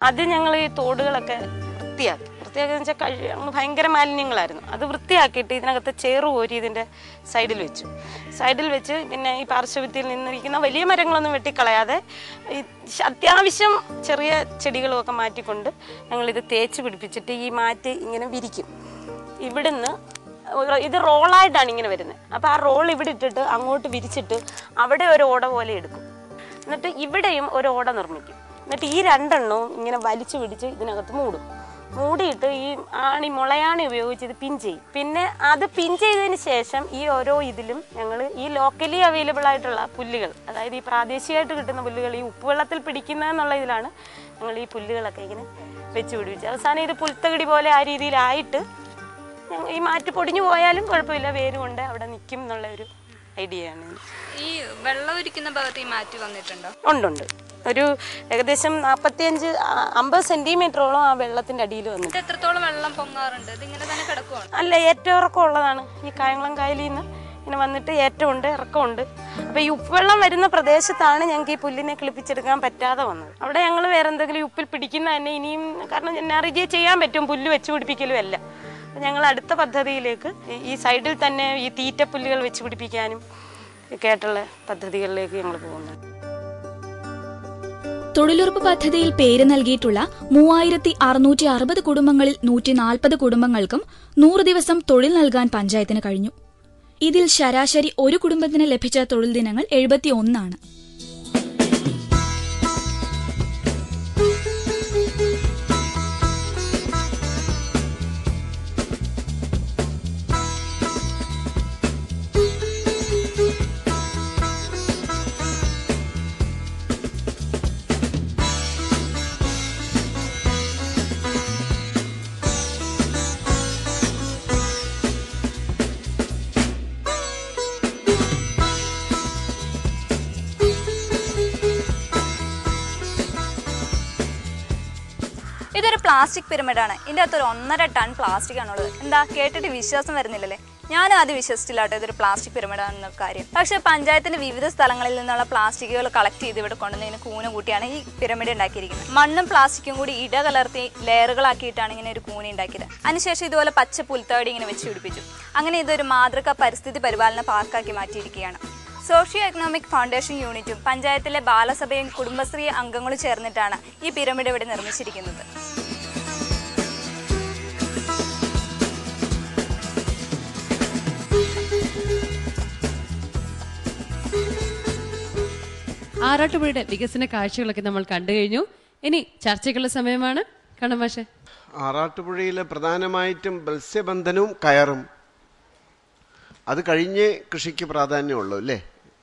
അത് ഞങ്ങൾ ഈ തോടുകളൊക്കെ വൃത്തിയാക്കി വൃത്തിയാക്കി വെച്ചാൽ കഴി അങ്ങ് ഭയങ്കര മാലിന്യങ്ങളായിരുന്നു അത് വൃത്തിയാക്കിയിട്ട് ഇതിനകത്ത് ചേറ് കോരി ഇതിൻ്റെ സൈഡിൽ വെച്ചു സൈഡിൽ വെച്ച് പിന്നെ ഈ പാർശ്വഭിത്തിയിൽ നിന്നിരിക്കുന്ന വലിയ മരങ്ങളൊന്നും വെട്ടിക്കളയാതെ ഈ ശ- അത്യാവശ്യം ചെറിയ ചെടികളും ഒക്കെ മാറ്റിക്കൊണ്ട് ഞങ്ങളിത് തേച്ച് പിടിപ്പിച്ചിട്ട് ഈ മാറ്റി ഇങ്ങനെ വിരിക്കും ഇവിടുന്ന് ഒരു- ഇത് റോളായിട്ടാണ് ഇങ്ങനെ വരുന്നത് അപ്പോൾ ആ റോൾ ഇവിടെ ഇട്ടിട്ട് അങ്ങോട്ട് വിരിച്ചിട്ട് അവിടെ ഒരു ഓട പോലെ എടുക്കും എന്നിട്ട് ഇവിടെയും ഒരു ഓട നിർമ്മിക്കും എന്നിട്ട് ഈ രണ്ടെണ്ണവും ഇങ്ങനെ വലിച്ചു പിടിച്ച് ഇതിനകത്ത് മൂടും മൂടിയിട്ട് ഈ ആണി മുളയാണി ഉപയോഗിച്ച് ഇത് പിൻ ചെയ്യും പിന്നെ അത് പിൻ ചെയ്തതിന് ശേഷം ഈ ഓരോ ഇതിലും ഞങ്ങൾ ഈ ലോക്കലി അവൈലബിൾ ആയിട്ടുള്ള പുല്ലുകൾ അതായത് ഈ പ്രാദേശികമായിട്ട് കിട്ടുന്ന പുല്ലുകൾ ഈ ഉപ്പുവെള്ളത്തിൽ പിടിക്കുന്ന എന്നുള്ള ഇതിലാണ് ഞങ്ങൾ ഈ പുല്ലുകളൊക്കെ ഇങ്ങനെ വെച്ച് പിടിപ്പിച്ചത് അവസാനം ഇത് പുൽത്തകിടി പോലെ ആ രീതിയിലായിട്ട് ഞങ്ങ- ഈ മാറ്റ് പൊടിഞ്ഞു പോയാലും കുഴപ്പമില്ല വേര് കൊണ്ട് അവിടെ നിൽക്കും എന്നുള്ള ഒരു ഐഡിയയാണ് ഇതിന്. ഈ വെള്ളം ഒരിക്കുന്ന ഭാഗത്ത് ഈ മാറ്റി വന്നിട്ടുണ്ടോ ഉണ്ടുണ്ട് ഒരു ഏകദേശം നാൽപ്പത്തിയഞ്ച് അമ്പത് സെന്റിമീറ്ററോളം ആ വെള്ളത്തിന്റെ അടിയിൽ വന്നു ഇത് എത്രത്തോളം വെള്ളം പൊങ്ങാറുണ്ട് ഇത് ഇങ്ങനെ തന്നെ കിടക്കുവാണ് അല്ല ഏറ്റവും ഇറക്കം ഉള്ളതാണ് ഈ കായംകുളം കായലിൽ നിന്ന് ഇങ്ങനെ വന്നിട്ട് ഏറ്റമുണ്ട് ഇറക്കമുണ്ട് അപ്പൊ ഈ ഉപ്പുവെള്ളം വരുന്ന പ്രദേശത്താണ് ഞങ്ങൾക്ക് ഈ പുല്ലിനെ കിളിപ്പിച്ചെടുക്കാൻ പറ്റാതെ വന്നത് അവിടെ ഞങ്ങൾ വേറെ എന്തെങ്കിലും ഈ ഉപ്പിൽ പിടിക്കുന്ന തന്നെ ഇനിയും കാരണം എൻ ആർ ചെയ്യാൻ പറ്റും പുല്ല് വെച്ച് പിടിപ്പിക്കലും അല്ല അപ്പൊ ഞങ്ങൾ അടുത്ത പദ്ധതിയിലേക്ക് ഈ- ഈ സൈഡിൽ തന്നെ ഈ തീറ്റപ്പുല്ലുകൾ വെച്ച് പിടിപ്പിക്കാനും ഒക്കെ ആയിട്ടുള്ള പദ്ധതികളിലേക്ക് ഞങ്ങൾ പോകുന്നത് തൊഴിലുറപ്പ് പദ്ധതിയിൽ പേര് നൽകിയിട്ടുള്ള മൂവായിരത്തി അറുന്നൂറ്റി അറുപത് കുടുംബങ്ങളിൽ നൂറ്റി നാൽപ്പത് കുടുംബങ്ങൾക്കും നൂറ് ദിവസം തൊഴിൽ നൽകാൻ പഞ്ചായത്തിന് കഴിഞ്ഞു ഇതിൽ ശരാശരി ഒരു കുടുംബത്തിന് ലഭിച്ച തൊഴിൽ ദിനങ്ങൾ എഴുപത്തി ഒന്നാണ് ഇതൊരു പ്ലാസ്റ്റിക് പിരമിഡാണ് ഇതിന്റെ അകത്ത് ഒരു ഒന്നര ടൺ പ്ലാസ്റ്റിക് ആണുള്ളത് എന്താ കേട്ടിട്ട് വിശ്വാസം വരുന്നില്ലല്ലേ ഞാനും അത് വിശ്വസിച്ചില്ല കേട്ടോ ഇതൊരു പ്ലാസ്റ്റിക് പിരമിഡാണെന്ന കാര്യം പക്ഷേ പഞ്ചായത്തിന്റെ വിവിധ സ്ഥലങ്ങളിൽ നിന്നുള്ള പ്ലാസ്റ്റിക്കുകൾ കളക്ട് ചെയ്ത് ഇവിടെ കൊണ്ടുവന്നതിന് കൂന കൂട്ടിയാണ് ഈ പിരമിഡ് ഉണ്ടാക്കിയിരിക്കുന്നത് മണ്ണും പ്ലാസ്റ്റിക്കും കൂടി ഇട കലർത്തി ലെയറുകളാക്കിയിട്ടാണ് ഇങ്ങനെ ഒരു കൂന ഉണ്ടാക്കിയത് അതിനുശേഷം ഇതുപോലെ പച്ച പുൽത്തടി ഇങ്ങനെ വെച്ച് പിടിപ്പിച്ചു അങ്ങനെ ഇതൊരു മാതൃക പരിസ്ഥിതി പരിപാലന പാർക്കാക്കി മാറ്റിയിരിക്കുകയാണ് സോഷ്യോ എക്കണോമിക് ഫൗണ്ടേഷൻ യൂണിറ്റും പഞ്ചായത്തിലെ ബാലസഭയും കുടുംബശ്രീ അംഗങ്ങളും ചേർന്നിട്ടാണ് ഈ പിരമിഡ് ഇവിടെ നിർമ്മിച്ചിരിക്കുന്നത് ആറാട്ടുപുഴയുടെ വികസന കാഴ്ചകളൊക്കെ നമ്മൾ കണ്ടു കഴിഞ്ഞു ഇനി ചർച്ചയ്ക്കുള്ള സമയമാണ് കണ്ണമാഷെ ആറാട്ടുപുഴയിൽ പ്രധാനമായിട്ടും മത്സ്യബന്ധനവും കയറും അത് കഴിഞ്ഞേ കൃഷിക്ക് പ്രാധാന്യമുള്ളൂ അല്ലേ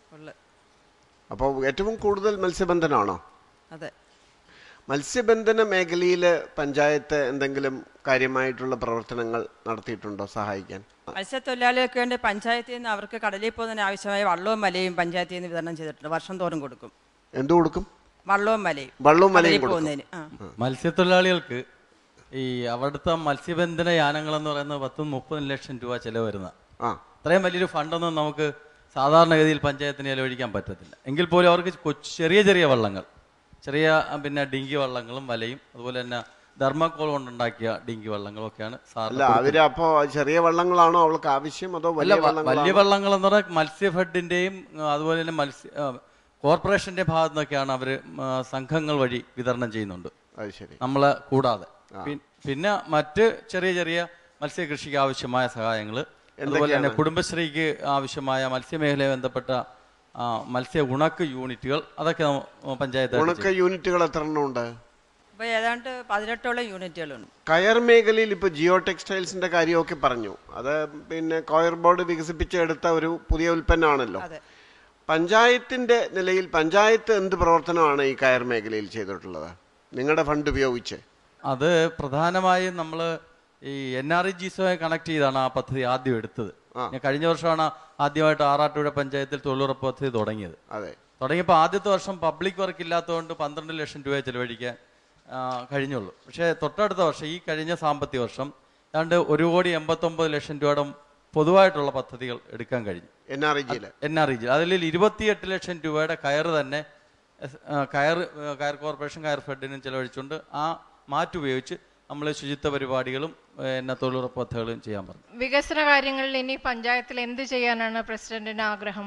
അപ്പോൾ ഏറ്റവും കൂടുതൽ മത്സ്യബന്ധനമാണോ അതെ മത്സ്യബന്ധന മേഖലയിൽ പഞ്ചായത്ത് എന്തെങ്കിലും കാര്യമായിട്ടുള്ള പ്രവർത്തനങ്ങൾ നടത്തിയിട്ടുണ്ടോ സഹായിക്കാൻ മത്സ്യത്തൊഴിലാളികൾക്ക് വേണ്ടി പഞ്ചായത്തിൽ നിന്ന് അവർക്ക് കടലിൽ പോകുന്നതിന് ആവശ്യമായ വള്ളവും മലയും പഞ്ചായത്തിൽ നിന്ന് വിതരണം ചെയ്തിട്ടുണ്ട് വർഷം തോറും കൊടുക്കും എന്തു കൊടുക്കും വള്ളവും മലയും വള്ളവും മലയും കടലിൽ കൊടുക്കും. പോകുന്നതിന് ആ മത്സ്യത്തൊഴിലാളികൾക്ക് ഈ അവിടുത്തെ മത്സ്യബന്ധന യാനങ്ങൾ എന്ന് പറയുന്നത് പത്തും മുപ്പതും ലക്ഷം രൂപ ചെലവ് വരുന്ന ആ അത്രയും വലിയൊരു ഫണ്ടൊന്നും നമുക്ക് സാധാരണഗതിയിൽ പഞ്ചായത്തിന് ചെലവഴിക്കാൻ പറ്റത്തില്ല എങ്കിൽ പോലും അവർക്ക് കൊച്ചു ചെറിയ ചെറിയ വള്ളങ്ങൾ ചെറിയ ആ, പിന്നെ ഡിങ്കി വള്ളങ്ങളും വലയും അതുപോലെ തന്നെ ധർമ്മക്കോൾ കൊണ്ടുണ്ടാക്കിയ ഡിങ്കി വള്ളങ്ങളും ഒക്കെയാണ് അല്ല സാറിന് അവര് അപ്പോ ചെറിയ വള്ളങ്ങളാണോ അവൾക്ക് ആവശ്യം അതോ അല്ല വലിയ വ- വലിയ വള്ളങ്ങളാണോ വള്ളങ്ങൾ എന്ന് പറഞ്ഞാൽ മത്സ്യഫെഡിന്റെയും ആ, അതുപോലെ തന്നെ മത്സ്യ ആ, കോർപ്പറേഷന്റെ ഭാഗത്തു നിന്നൊക്കെയാണ് അവർ സംഘങ്ങൾ വഴി വിതരണം ചെയ്യുന്നുണ്ട് അത് ശരി നമ്മളെ കൂടാതെ പി- പിന്നെ മറ്റ് ചെറിയ ചെറിയ മത്സ്യകൃഷിക്ക് ആവശ്യമായ സഹായങ്ങൾ അതുപോലെ തന്നെ കുടുംബശ്രീക്ക് ആവശ്യമായ മത്സ്യമേഖലയെ ബന്ധപ്പെട്ട ആ, മത്സ്യ ഉണക്ക് യൂണിറ്റുകൾ അതൊക്കെ നമ്മ- പഞ്ചായത്ത് ഉണക്ക യൂണിറ്റുകൾ എത്ര എണ്ണം ഉണ്ട് ഇപ്പോൾ ഏതാണ്ട് പതിനെട്ടോളം യൂണിറ്റുകളുണ്ട് കയർ മേഖലയിൽ ഇപ്പോൾ ജിയോ ടെക്സ്റ്റൈൽസിന്റെ കാര്യമൊക്കെ പറഞ്ഞു അത് പിന്നെ കോയർ ബോർഡ് വികസിപ്പിച്ചെടുത്ത ഒരു പുതിയ ഉൽപ്പന്നമാണല്ലോ അതെ പഞ്ചായത്തിന്റെ നിലയിൽ പഞ്ചായത്ത് എന്ത് പ്രവർത്തനമാണ് ഈ കയർ മേഖലയിൽ ചെയ്തിട്ടുള്ളത് നിങ്ങളുടെ ഫണ്ട് ഉപയോഗിച്ച് അത് പ്രധാനമായും നമ്മൾ ഈ എൻ ആർ ഇ ജിസുമായി കണക്ട് ചെയ്താണ് ആ പദ്ധതി ആദ്യം എടുത്തത് ഞാൻ കഴിഞ്ഞ വർഷമാണ് ആദ്യമായിട്ട് ആറാട്ടുപുഴ പഞ്ചായത്തിൽ തൊഴിലുറപ്പ് പദ്ധതി തുടങ്ങിയത് അതെ തുടങ്ങിയപ്പോൾ ആദ്യത്തെ വർഷം പബ്ലിക് വർക്ക് ഇല്ലാത്തതുകൊണ്ട് പന്ത്രണ്ട് ലക്ഷം രൂപ ചെലവഴിക്കാൻ ആ, കഴിഞ്ഞുള്ളൂ പക്ഷേ തൊട്ടടുത്ത വർഷം ഈ കഴിഞ്ഞ സാമ്പത്തിക വർഷം ഏതാണ്ട് ഒരു കോടി എൺപത്തൊമ്പത് ലക്ഷം രൂപയുടെ പൊതുവായിട്ടുള്ള പദ്ധതികൾ എടുക്കാൻ കഴിഞ്ഞു എൻ ആർ ഇ ജിയിൽ എൻ ആർ ഇ ജി അതിൽ ഇരുപത്തിയെട്ട് ലക്ഷം രൂപയുടെ കയറ് തന്നെ എസ്- ആ, കയർ ആ, കയർ കോർപ്പറേഷൻ കയർ ഫെഡിനും ചെലവഴിച്ചുകൊണ്ട് ആ മാറ്റുപയോഗിച്ച് നമ്മൾ ശുചിത്വ പരിപാടികളും പിന്നെ തൊഴിലുറപ്പ് പദ്ധതികളും ചെയ്യാൻ പറഞ്ഞു വികസന കാര്യങ്ങളിൽ ഇനി പഞ്ചായത്തിൽ എന്ത് ചെയ്യാനാണ് പ്രസിഡന്റിന് ആഗ്രഹം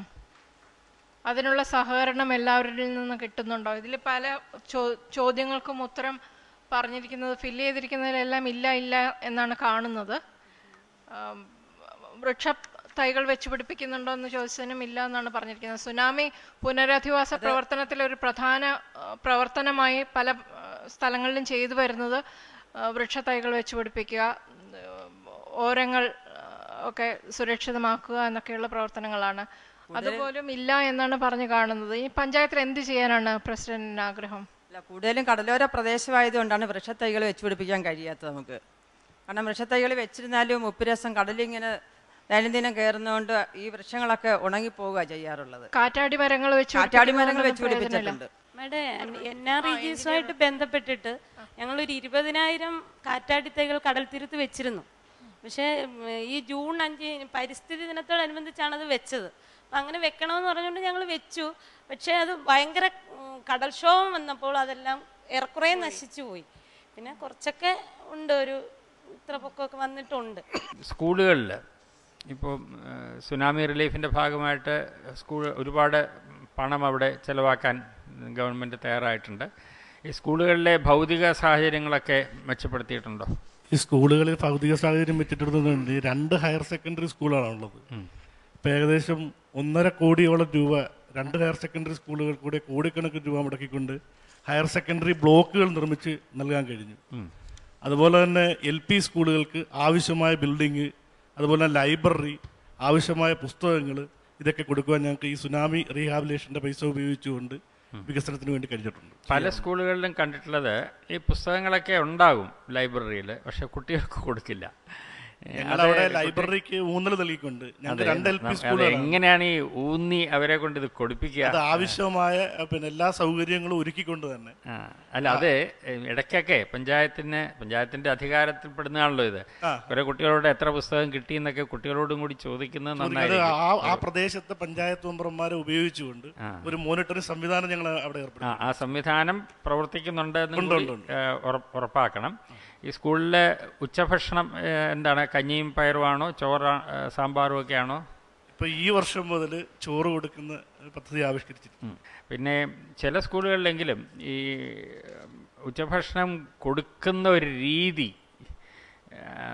അതിനുള്ള സഹകരണം എല്ലാവരിൽ നിന്നും കിട്ടുന്നുണ്ടോ ഇതിൽ പല ചോ- ചോദ്യങ്ങൾക്കും ഉത്തരം പറഞ്ഞിരിക്കുന്നത് ഫില്ല് ചെയ്തിരിക്കുന്നതിലെല്ലാം ഇല്ല ഇല്ല എന്നാണ് കാണുന്നത് ആം, വൃക്ഷ തൈകൾ വെച്ച് പിടിപ്പിക്കുന്നുണ്ടോ എന്ന് ചോദിച്ചതിനും ഇല്ല എന്നാണ് പറഞ്ഞിരിക്കുന്നത് സുനാമി പുനരധിവാസ പ്രവർത്തനത്തിലെ ഒരു പ്രധാന ആ, പ്രവർത്തനമായി പല ആ, സ്ഥലങ്ങളിലും ചെയ്തു വരുന്നത് ആ, വൃക്ഷ തൈകൾ വെച്ച് പിടിപ്പിക്കുക ഉം, ഓരങ്ങൾ ആ, ഒക്കെ സുരക്ഷിതമാക്കുക എന്നൊക്കെയുള്ള പ്രവർത്തനങ്ങളാണ് അതുപോലും ഇല്ല എന്നാണ് പറഞ്ഞു കാണുന്നത് ഈ പഞ്ചായത്തിൽ എന്ത് ചെയ്യാനാണ് പ്രസിഡന്റിന് ആഗ്രഹം അല്ല കൂടുതലും കടലോര പ്രദേശമായതുകൊണ്ടാണ് വൃക്ഷത്തൈകൾ വെച്ചുപിടിപ്പിക്കാൻ കഴിയാത്തത് നമുക്ക് കാരണം വൃക്ഷത്തൈകൾ വെച്ചിരുന്നാലും ഉപ്പുരസം കടലിങ്ങനെ ദൈനംദിനം കയറുന്നതുകൊണ്ട് ഈ വൃക്ഷങ്ങളൊക്കെ ഉണങ്ങിപ്പോവുക ചെയ്യാറുള്ളത് കാറ്റാടി മരങ്ങൾ വെച്ച് കാറ്റാടി മരങ്ങൾ പിടിപ്പിക്കുന്നതുകൊണ്ടൊന്നും വെച്ചുപിടിപ്പിച്ചിട്ടുണ്ട് മേഡം എൻ ആർ റീജിയസുമായിട്ട് ബന്ധപ്പെട്ടിട്ട് ഞങ്ങളൊരു ഇരുപതിനായിരം കാറ്റാടി തൈകൾ കടൽ തീരത്ത് വെച്ചിരുന്നു പക്ഷേ ഉം, ഈ ജൂൺ അഞ്ച് പരിസ്ഥിതി ദിനത്തോടനുബന്ധിച്ചാണ് അത് വെച്ചത് അപ്പം അങ്ങനെ വെക്കണമെന്ന് പറഞ്ഞുകൊണ്ട് ഞങ്ങൾ വെച്ചു പക്ഷേ അത് ഭയങ്കര ഉം, കടൽക്ഷോഭം വന്നപ്പോൾ അതെല്ലാം ഏറെക്കുറെ നശിച്ചു പോയി പിന്നെ കുറച്ചൊക്കെ ഉണ്ട് ഒരു ഇത്ര പൊക്കമൊക്കെ വന്നിട്ടുണ്ട് സ്കൂളുകളിൽ ഇപ്പോൾ സുനാമി റിലീഫിൻ്റെ ഭാഗമായിട്ട് സ്കൂൾ ഒരുപാട് പണം അവിടെ ചിലവാക്കാൻ ഗവൺമെൻറ് തയ്യാറായിട്ടുണ്ട് ഈ സ്കൂളുകളിലെ ഭൗതിക സാഹചര്യങ്ങളൊക്കെ മെച്ചപ്പെടുത്തിയിട്ടുണ്ടോ ഈ സ്കൂളുകളിൽ ഭൗതിക സാഹചര്യം വെച്ചിട്ടുണ്ടെന്നുണ്ട് ഈ രണ്ട് ഹയർ സെക്കൻഡറി സ്കൂളാണുള്ളത് ഇപ്പം ഏകദേശം ഒന്നര കോടിയോളം രൂപ രണ്ട് ഹയർ സെക്കൻഡറി സ്കൂളുകൾ കൂടെ കോടിക്കണക്കിന് രൂപ മുടക്കിക്കൊണ്ട് ഹയർ സെക്കൻഡറി ബ്ലോക്കുകൾ നിർമ്മിച്ച് നൽകാൻ കഴിഞ്ഞു അതുപോലെ തന്നെ എൽ പി സ്കൂളുകൾക്ക് ആവശ്യമായ ബിൽഡിങ് അതുപോലെ തന്നെ ലൈബ്രറി ആവശ്യമായ പുസ്തകങ്ങൾ ഇതൊക്കെ കൊടുക്കുവാൻ ഞങ്ങൾക്ക് ഈ സുനാമി റീഹാബിലേഷൻ്റെ പൈസ ഉപയോഗിച്ചുകൊണ്ട് വികസനത്തിന് വേണ്ടി കഴിഞ്ഞിട്ടുണ്ട് പല സ്കൂളുകളിലും കണ്ടിട്ടുള്ളത് ഈ പുസ്തകങ്ങളൊക്കെ ഉണ്ടാകും ലൈബ്രറിയിൽ പക്ഷെ കുട്ടികൾക്ക് കൊടുക്കില്ല ഏ, ഞങ്ങളവിടെ അത് കുട്ടി- ലൈബ്രറിക്ക് ഊന്നൽ നൽകിക്കൊണ്ട് ഞങ്ങൾക്ക് അതെ, രണ്ട് എൽ പി നം- അത് സ്കൂളുകളാണ് എങ്ങനെയാണ് ഈ ഊന്നി അവരെ കൊണ്ട് ഇത് കൊടുപ്പിക്കുക അത് ആവശ്യമായ അഹ് പിന്നെ എല്ലാ സൗകര്യങ്ങളും ഒരുക്കിക്കൊണ്ട് തന്നെ ആ, അല്ല അത് ഇടയ്ക്കൊക്കെ പഞ്ചായത്തിന് പഞ്ചായത്തിന്റെ അധികാരത്തിൽപ്പെടുന്നതാണല്ലോ ഇത് കുറെ കുട്ടികളോട് എത്ര പുസ്തകം കിട്ടി എന്നൊക്കെ കുട്ടികളോടും കൂടി ചോദിക്കുന്നത് അത് നന്നായിരിക്കും ആ ആ പ്രദേശത്തെ പഞ്ചായത്ത് മെമ്പർമാരെ ഉപയോഗിച്ചുകൊണ്ട് ഒരു മോണിറ്ററിംഗ് സംവിധാനം ഞങ്ങൾ അവിടെ ആ, ഏർപ്പെടുത്തി ആ സംവിധാനം പ്രവർത്തിക്കുന്നുണ്ട് എന്നും ഉണ്ട്, കൂടി, ഉണ്ട്, ഉണ്ട്. ഏ, ഉറപ്പ് ഉറപ്പാക്കണം ഈ സ്കൂളിലെ ഉച്ചഭക്ഷണം ഏ, എന്താണ് കഞ്ഞിയും പയറുമാണോ ചോറ് സാമ്പാറും ഒക്കെയാണോ ഇപ്പൊ ഈ വർഷം മുതൽ ചോറ് കൊടുക്കുന്ന ഒരു പദ്ധതി ആവിഷ്കരിച്ചിട്ടുണ്ട് ഉം. പിന്നെ ചില സ്കൂളുകളിലെങ്കിലും ഈ ഉച്ചഭക്ഷണം കൊടുക്കുന്ന ഒരു രീതി ആ,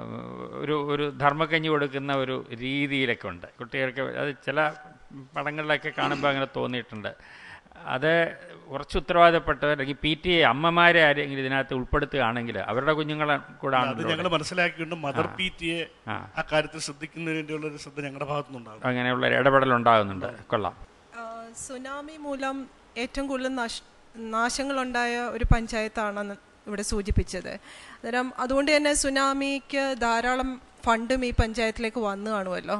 ഒരു ഒരു ധർമ്മക്കഞ്ഞി കൊടുക്കുന്ന ഒരു രീതിയിലൊക്കെ ഉണ്ട് കുട്ടികൾക്ക് അത് ചില പടങ്ങളിലൊക്കെ കാണുമ്പോൾ അങ്ങനെ തോന്നിയിട്ടുണ്ട് അത് കുറച്ച് ഉത്തരവാദിത്തപ്പെട്ടവർ അല്ലെങ്കിൽ പി ടി എ അമ്മമാരെ ആരെങ്കിലും ഇതിനകത്ത് ഉൾപ്പെടുത്തുകയാണെങ്കിൽ അവരുടെ കുഞ്ഞുങ്ങളെ കൂടെ അത് ആണല്ലോ ഞങ്ങൾ മനസ്സിലാക്കിക്കൊണ്ട് മദർ ആ. പി ടി എ ആ. ആ കാര്യത്തിൽ ശ്രദ്ധിക്കുന്നതിന് വേണ്ടിയുള്ള ഒരു ശ്രദ്ധ ഞങ്ങളുടെ ഭാഗത്തുനിന്നുണ്ടാകും അങ്ങനെയുള്ള ഒരു ഇടപെടൽ ഉണ്ടാകുന്നുണ്ട് കൊള്ളാം ആ, സുനാമി മൂലം ഏറ്റവും കൂടുതൽ നഷ് നാശങ്ങളുണ്ടായ ഒരു പഞ്ചായത്താണെന്ന് ഇവിടെ സൂചിപ്പിച്ചത് അന്നേരം അതുകൊണ്ട് തന്നെ സുനാമിക്ക് ധാരാളം ഫണ്ടും ഈ പഞ്ചായത്തിലേക്ക് വന്നു കാണുമല്ലോ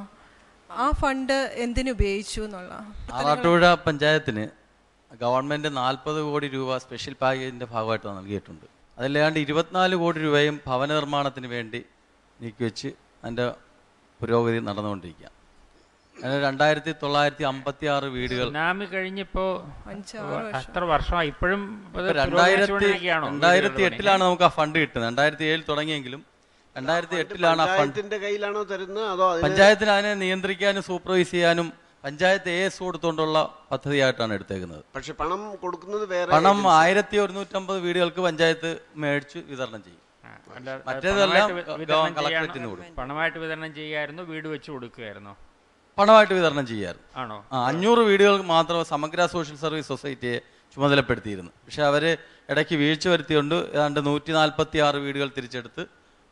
ആ ഫണ്ട് എന്തിനു ഉപയോഗിച്ചു എന്നുള്ള ആറാട്ടുപുഴ പഞ്ചായത്തിന് ഗവൺമെന്റ് നാൽപ്പത് കോടി രൂപ സ്പെഷ്യൽ പാക്കേജിന്റെ ഭാഗമായിട്ട് നൽകിയിട്ടുണ്ട് അതിലാണ്ട് ഇരുപത്തിനാല് കോടി രൂപയും ഭവന നിർമ്മാണത്തിന് വേണ്ടി നീക്കിവെച്ച് അതിന്റെ പുരോഗതി നടന്നുകൊണ്ടിരിക്കുക അങ്ങനെ രണ്ടായിരത്തി തൊള്ളായിരത്തി അമ്പത്തി ആറ് വീടുകൾ സുനാമി കഴിഞ്ഞിപ്പോ അഞ്ചാറ് വർഷം. എത്ര വർഷമായി ഇപ്പോഴും അത് ഇപ്പൊ രണ്ടായിരത്തി പുരോഗമിച്ചുകൊണ്ടിരിക്കുകയാണോ രണ്ടായിരത്തി വീടുകളുടെ പണി? എട്ടിലാണ് നമുക്ക് ആ ഫണ്ട് കിട്ടുന്നത് രണ്ടായിരത്തി ഏഴിൽ തുടങ്ങിയെങ്കിലും രണ്ടായിരത്തി എട്ടിലാണ് ആ ഫണ്ട് പഞ്ചായത്തിന്റെ കയ്യിലാണോ തരുന്നത് അതോ അതിന് പഞ്ചായത്തിന് അതിനെ നിയന്ത്രിക്കാനും സൂപ്പർവൈസ് ചെയ്യാനും പഞ്ചായത്ത് എ എസ് കൊടുത്തുകൊണ്ടുള്ള പദ്ധതിയായിട്ടാണ് എടുത്തേക്കുന്നത് പക്ഷെ പണം കൊടുക്കുന്നത് വേറെ പണം agency. ആയിരത്തി ഒരുന്നൂറ്റമ്പത് വീടുകൾക്ക് പഞ്ചായത്ത് മേടിച്ച് വിതരണം ചെയ്യും അല്ല, അത് മറ്റേതെല്ലാം പണമായിട്ട് വി- ഗവ- വിതരണം കളക്ടറേറ്റിന് ചെയ്യാനോ- കൊടുക്കും പണമായിട്ട് വിതരണം ചെയ്യായിരുന്നു വീട് വെച്ച് കൊടുക്കുമായിരുന്നോ പണമായിട്ട് വിതരണം ചെയ്യാറ് ആണോ ആ അഞ്ഞൂറ് വീടുകൾക്ക് മാത്രം സമഗ്ര സോഷ്യൽ സർവീസ് സൊസൈറ്റിയെ ചുമതലപ്പെടുത്തിയിരുന്നു പക്ഷെ അവര് ഇടയ്ക്ക് വീഴ്ച വരുത്തിയുകൊണ്ട് ഏതാണ്ട് നൂറ്റി നാൽപ്പത്തി ആറ് വീടുകൾ തിരിച്ചെടുത്ത്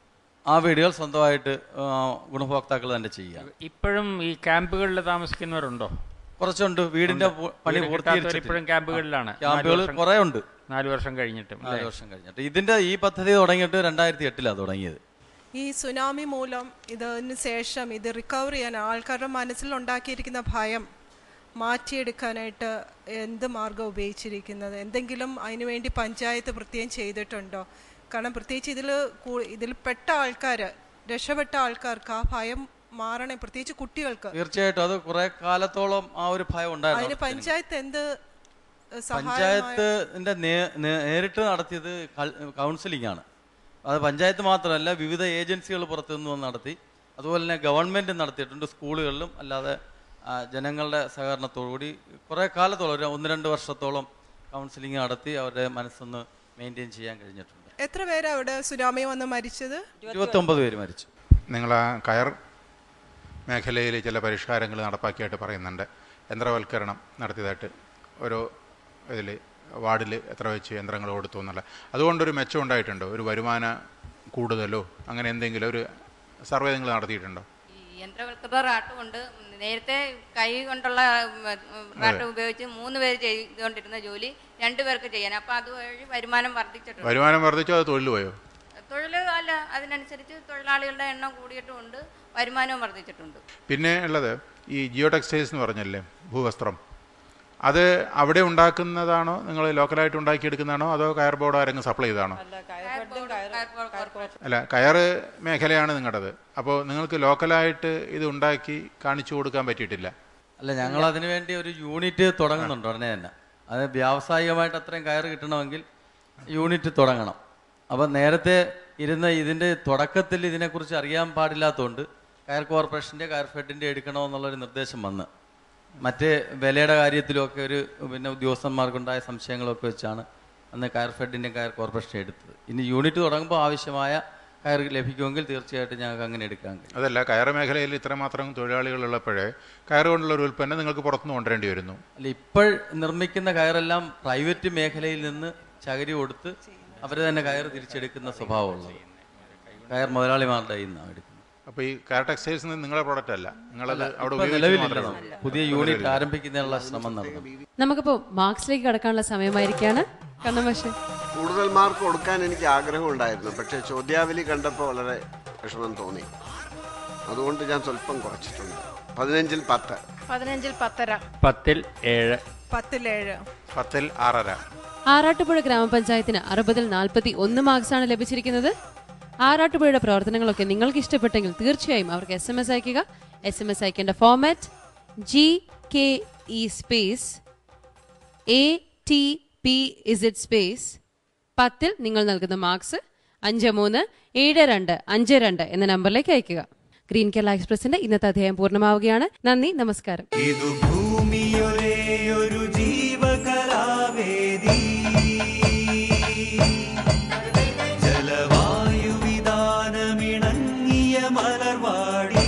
ആ വീടുകൾ സ്വന്തമായിട്ട് ആ, ഗുണഭോക്താക്കൾ തന്നെ ചെയ്യുക ഇപ്പോഴും ഈ ക്യാമ്പുകളിൽ താമസിക്കുന്നവരുണ്ടോ കുറച്ചുണ്ട് വീടിന്റെ ഉണ്ട്. പു- പണി വീട് കിട്ടാത്തവർ പൂർത്തീകരിച്ചിട്ടില്ല. ഇപ്പോഴും ക്യാമ്പുകളിലാണ് ആ, ക്യാമ്പുകൾ നാല് വർഷം- കുറേ ഉണ്ട് നാല് വർഷം കഴിഞ്ഞിട്ടും നാല് അല്ലേ? വർഷം കഴിഞ്ഞിട്ട് ഇതിന്റെ ഈ പദ്ധതി തുടങ്ങിയിട്ട് രണ്ടായിരത്തി എട്ടിലാണ് തുടങ്ങിയത് ഈ സുനാമി മൂലം ഇതിന് ശേഷം ഇത് റിക്കവർ ചെയ്യാൻ ആൾക്കാരുടെ മനസ്സിലുണ്ടാക്കിയിരിക്കുന്ന ഭയം മാറ്റിയെടുക്കാനായിട്ട് എന്ത് മാർഗം ഉപയോഗിച്ചിരിക്കുന്നത് എന്തെങ്കിലും അതിനുവേണ്ടി പഞ്ചായത്ത് പ്രത്യേകം ചെയ്തിട്ടുണ്ടോ കാരണം പ്രത്യേകിച്ച് ഇതിൽ ഇതിൽ പെട്ട ആൾക്കാർ രക്ഷപ്പെട്ട ആൾക്കാർക്ക് ആ ഭയം മാറണേ പ്രത്യേകിച്ച് കുട്ടികൾക്ക് തീർച്ചയായിട്ടും അത് കുറെ കാലത്തോളം ആ ഒരു ഭയം അതിന് ഉണ്ടായിരുന്നു പഞ്ചായത്ത് എന്ത് പഞ്ചായത്തിന്റെ നേ- നേ- നേരിട്ട് നടത്തിയത് കൗൺസിലിംഗ് ആണ് അത് പഞ്ചായത്ത് മാത്രമല്ല വിവിധ ഏജൻസികൾ പുറത്തുനിന്ന് വന്ന് നടത്തി അതുപോലെ തന്നെ ഗവൺമെന്റ് നടത്തിയിട്ടുണ്ട് സ്കൂളുകളിലും അല്ലാതെ ആ, ജനങ്ങളുടെ സഹകരണത്തോടുകൂടി കുറേ കാലത്തോളം ഒരു ഒന്ന് രണ്ട് വർഷത്തോളം കൗൺസിലിംഗ് നടത്തി അവരുടെ മനസ്സൊന്ന് മെയിൻറ്റെയിൻ ചെയ്യാൻ കഴിഞ്ഞിട്ടുണ്ട് എത്ര പേരാ അവിടെ സുനാമി വന്ന് മരിച്ചത് ഇരുപത്തൊമ്പത് പേര് മരിച്ചു നിങ്ങൾ ആ കയർ മേഖലയിൽ ചില പരിഷ്കാരങ്ങൾ നടപ്പാക്കിയായിട്ട് പറയുന്നുണ്ട് യന്ത്രവൽക്കരണം നടത്തിയതായിട്ട് ഓരോ ഇതിൽ വാർഡിൽ എത്ര വെച്ച് യന്ത്രങ്ങൾ കൊടുത്തു എന്നുള്ള അതുകൊണ്ടൊരു മെച്ചം ഉണ്ടായിട്ടുണ്ടോ ഒരു വരുമാന കൂടുതലോ അങ്ങനെ എന്തെങ്കിലും ഒരു സർവേ നിങ്ങൾ നടത്തിയിട്ടുണ്ടോ ഈ യന്ത്രവൽകൃത റാട്ട് കൊണ്ട് നേരത്തെ കൈ കൊണ്ടുള്ള ഉം, ഉം, റാട്ട് ഉപയോഗിച്ച് മൂന്ന് പേര് ചെയ്തുകൊണ്ടിരുന്ന ജോലി രണ്ടു പേർക്ക് ചെയ്യാൻ അപ്പൊ അതുവഴി വരുമാനം വർദ്ധിച്ചിട്ടുണ്ട് വരുമാനം വർദ്ധിച്ചോ അത് തൊഴിൽ പോയോ തൊഴിൽ അല്ല അതിനനുസരിച്ച് തൊഴിലാളികളുടെ എണ്ണം കൂടിയിട്ടുമുണ്ട് വരുമാനവും വർദ്ധിച്ചിട്ടുണ്ട് പിന്നെ ഉള്ളത് ഈ ജിയോ ടെക്സ്റ്റൈൽസ് എന്ന് പറഞ്ഞല്ലേ ഭൂവസ്ത്രം അത് അവിടെ ഉണ്ടാക്കുന്നതാണോ നിങ്ങൾ ലോക്കലായിട്ട് ഉണ്ടാക്കിയെടുക്കുന്നതാണോ അതോ കയർ ബോർഡ് ആരെങ്കിലും സപ്ലൈ ചെയ്താണോ അല്ല കയറ് മേഖലയാണ് നിങ്ങളുടേത് അപ്പോൾ നിങ്ങൾക്ക് ലോക്കലായിട്ട് ഇത് ഉണ്ടാക്കി കാണിച്ചു കൊടുക്കാൻ പറ്റിയിട്ടില്ല അല്ല ഞങ്ങൾ അതിനു വേണ്ടി ഒരു യൂണിറ്റ് തുടങ്ങുന്നുണ്ട് ഉടനെ തന്നെ അത് വ്യാവസായികമായിട്ട് അത്രയും കയറ് കിട്ടണമെങ്കിൽ യൂണിറ്റ് തുടങ്ങണം അപ്പം നേരത്തെ ഇരുന്ന ഇതിൻ്റെ തുടക്കത്തിൽ ഇതിനെക്കുറിച്ച് അറിയാൻ പാടില്ലാത്തതുകൊണ്ട് കയർ കോർപ്പറേഷൻ്റെ കയർ ഫെഡിൻ്റെ എടുക്കണമെന്നുള്ളൊരു നിർദ്ദേശം വന്ന് മറ്റ് വിലയുടെ കാര്യത്തിലുമൊക്കെ ഒരു പിന്നെ ഉദ്യോഗസ്ഥന്മാർക്കുണ്ടായ സംശയങ്ങളൊക്കെ വെച്ചാണ് അന്ന് കയർ ഫെഡിൻ്റെയും കയർ കോർപ്പറേഷൻ എടുത്തത് ഇനി യൂണിറ്റ് തുടങ്ങുമ്പോൾ ആവശ്യമായ കയർ ലഭിക്കുമെങ്കിൽ തീർച്ചയായിട്ടും ഞങ്ങൾക്ക് അങ്ങനെ എടുക്കാൻ കഴിയും അതല്ല കയറ് മേഖലയിൽ ഇത്രമാത്രം തൊഴിലാളികൾ ഉള്ളപ്പോഴേ കയറ് കൊണ്ടുള്ള ഒരു ഉൽപ്പന്നം നിങ്ങൾക്ക് പുറത്തുനിന്ന് കൊണ്ടുവരേണ്ടി വരുന്നു അല്ല ഇപ്പോൾ നിർമ്മിക്കുന്ന കയറെല്ലാം പ്രൈവറ്റ് മേഖലയിൽ നിന്ന് ചകരി കൊടുത്ത് അവർ തന്നെ കയർ തിരിച്ചെടുക്കുന്ന സ്വഭാവമുള്ളത് കയർ മുതലാളിമാരുടെ കയ്യിൽ നിന്നാണ് എടുക്കുന്നത് അപ്പോൾ ഈ കയർ ടെക്സ്റ്റൈൽസ് നിങ്ങളുടെ പ്രോഡക്റ്റ് അല്ല നിങ്ങളത് അവിടെ ഇപ്പൊ ഉപയോഗിച്ച് നിലവിലില്ല മാത്രമേ ഉള്ളൂ. പുതിയ യൂണിറ്റ് ആരംഭിക്കുന്നതിനുള്ള ശ്രമം നടന്നു നമുക്കിപ്പോ മാർക്സിലേക്ക് കടക്കാനുള്ള സമയമായിരിക്കാണ് കണ്ണമാഷെ കൂടുതൽ മാർക്ക് കൊടുക്കാൻ എനിക്ക് ആഗ്രഹമുണ്ടായിരുന്നു പക്ഷേ ചോദ്യാവലി കണ്ടപ്പോൾ വളരെ വിഷമം തോന്നി അതുകൊണ്ട് ഞാൻ സ്വല്പം കുറച്ചിട്ടുണ്ട് പതിനഞ്ചിൽ പത്ത് പതിനഞ്ചിൽ പത്തര പത്തിൽ ഏഴ് പത്തിലേഴ് പത്തിൽ ആറര ആറാട്ടുപുഴ ഗ്രാമപഞ്ചായത്തിന് അറുപതിൽ നാൽപ്പത്തി ഒന്ന് മാർക്സാണ് ലഭിച്ചിരിക്കുന്നത് ആറാട്ടുപുഴയുടെ പ്രവർത്തനങ്ങളൊക്കെ നിങ്ങൾക്ക് ഇഷ്ടപ്പെട്ടെങ്കിൽ തീർച്ചയായും അവർക്ക് എസ് എം എസ് അയക്കുക എസ് എം എസ് അയക്കേണ്ട format G K E space A T P Z space പത്തിൽ നിങ്ങൾ നൽകുന്ന മാർക്സ് അഞ്ച് മൂന്ന് ഏഴ് രണ്ട് അഞ്ച് രണ്ട് എന്ന നമ്പറിലേക്ക് അയക്കുക ഗ്രീൻ കേരള എക്സ്പ്രസിന്റെ ഇന്നത്തെ അധ്യായം പൂർണ്ണമാവുകയാണ് നന്ദി നമസ്കാരം ഇതു ഭൂമിയൊരേ ഒരു ജീവകലാവേദി ജലവായുവിധാനമിണങ്ങിയ മലർവാടി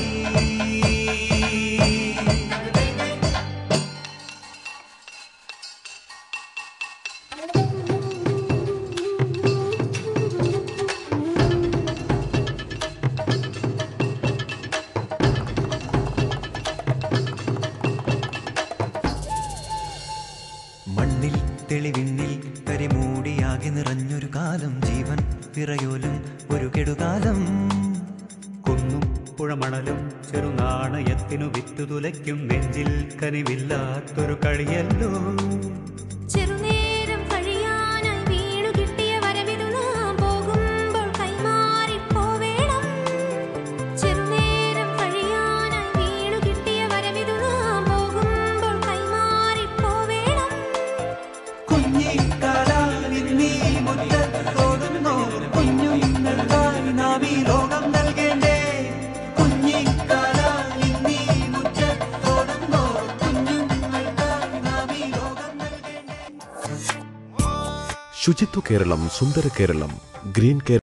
മണ്ണിൽ തെളിവിണ്ണിൽ കരിമൂടിയാകെ നിറഞ്ഞൊരു കാലം ജീവൻ പിറയോലും ഒരു കെടുകാലം കുന്നും പുഴമണലും ചെറുനാണയത്തിനു വിത്തു തുലയ്ക്കും നെഞ്ചിൽ കനിവില്ലാത്തൊരു കളിയല്ലോ ചെറുനേരം കഴിയാനായി വീണു കിട്ടിയ വരവിതു നാം പോകുമ്പോൾ കൈമാറിപ്പോവേണം ചെറുനേരം കഴിയാനായി വീണു കിട്ടിയ വരവിതു നാം പോകുമ്പോൾ കൈമാറിപ്പോവേണം കുഞ്ഞിക്കാലാലിന്നീ മുറ്റത്തോടുന്നോ കുഞ്ഞുങ്ങൾക്കായി നാം ഈ ലോകം നൽകേണ്ടേ കുഞ്ഞിക്കാലാലിന്നീ മുറ്റത്തോടുന്നോ കുഞ്ഞുങ്ങൾക്കായി നാം ഈ ലോകം നൽകേണ്ടേ ശുചിത്വ കേരളം സുന്ദര കേരളം ഗ്രീൻ കേരളം